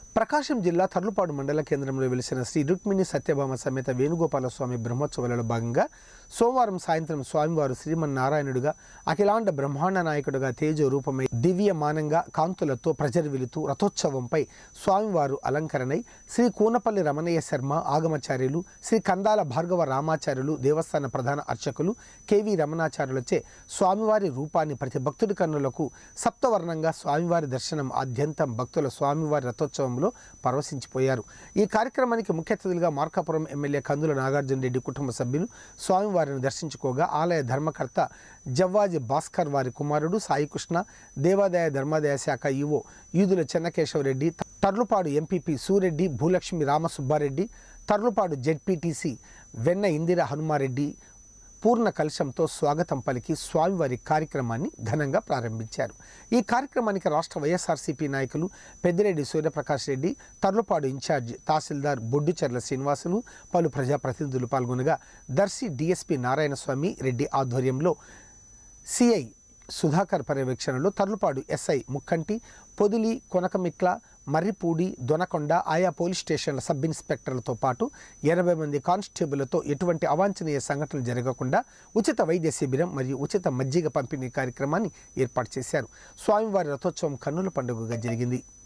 ప్రకాశం జిల్లా తర్లుపాడు మండల కేంద్రంలో వెలిసిన శ్రీ రుక్మిణి సత్యభామ సమేత వేణుగోపాల స్వామి బ్రహ్మోత్సవాలలో భాగంగా సోమవారం సాయంత్రం స్వామివారు శ్రీమన్నారాయణుడుగా అఖిలాండ బ్రహ్మాండ నాయకుడుగా తేజో రూపమై దివ్యమానంగా కాంతులతో ప్రజర్విలుతూ రథోత్సవంపై స్వామివారు అలంకరణై శ్రీ కూనపల్లి రమణయ్య శర్మ ఆగమాచార్యులు శ్రీ కందాల భార్గవ రామాచార్యులు దేవస్థాన ప్రధాన అర్చకులు కెవి రమణాచార్యులచే స్వామివారి రూపాన్ని ప్రతి భక్తుడి కన్నులకు సప్తవర్ణంగా స్వామివారి దర్శనం ఆద్యంతం భక్తుల స్వామివారి రథోత్సవంలో పరవశించిపోయారు ఈ కార్యక్రమానికి ముఖ్య అతిథులుగా మార్కాపురం ఎమ్మెల్యే కందుల నాగార్జున రెడ్డి కుటుంబ సభ్యులు స్వామివారిని దర్శించుకోగా ఆలయ ధర్మకర్త జవ్వాజి భాస్కర్ వారి కుమారుడు సాయికృష్ణ దేవాదాయ ధర్మాదాయ శాఖ EO Edula Chennakesavareddy Tarlupadu MPP Sureddy Bhulakshmi Ramasubbareddy Tarlupadu ZPTC Venna Indira Hanuma Reddy పూర్ణ కలశంతో స్వాగతం పలికి స్వామివారి కార్యక్రమాన్ని ఘనంగా ప్రారంభించారు ఈ కార్యక్రమానికి రాష్ట్ర వైఎస్ఆర్సీపీ నాయకులు పెద్దిరెడ్డి సూర్యప్రకాష్ రెడ్డి తర్లుపాడు ఇన్ఛార్జ్ తహసీల్దార్ బొడ్డుచెర్ల శ్రీనివాసులు పలు ప్రజాప్రతినిధులు పాల్గొనగా దర్శి డిఎస్పీ నారాయణస్వామి రెడ్డి ఆధ్వర్యంలో సిఐ సుధాకర్ పర్యవేక్షణలో తర్లుపాడు ఎస్ఐ ముక్కంటి పొదిలి కొనకమిట్ల మర్రిపూడి దొనకొండ ఆయా పోలీస్ స్టేషన్ల సబ్ ఇన్స్పెక్టర్లతో పాటు ఎనభై మంది కానిస్టేబుళ్లతో ఎటువంటి అవాంఛనీయ సంఘటనలు జరగకుండా ఉచిత వైద్య శిబిరం మరియు ఉచిత మజ్జిగ పంపిణీ కార్యక్రమాన్ని ఏర్పాటు చేశారు స్వామివారి రథోత్సవం కన్నుల పండుగగా జరిగింది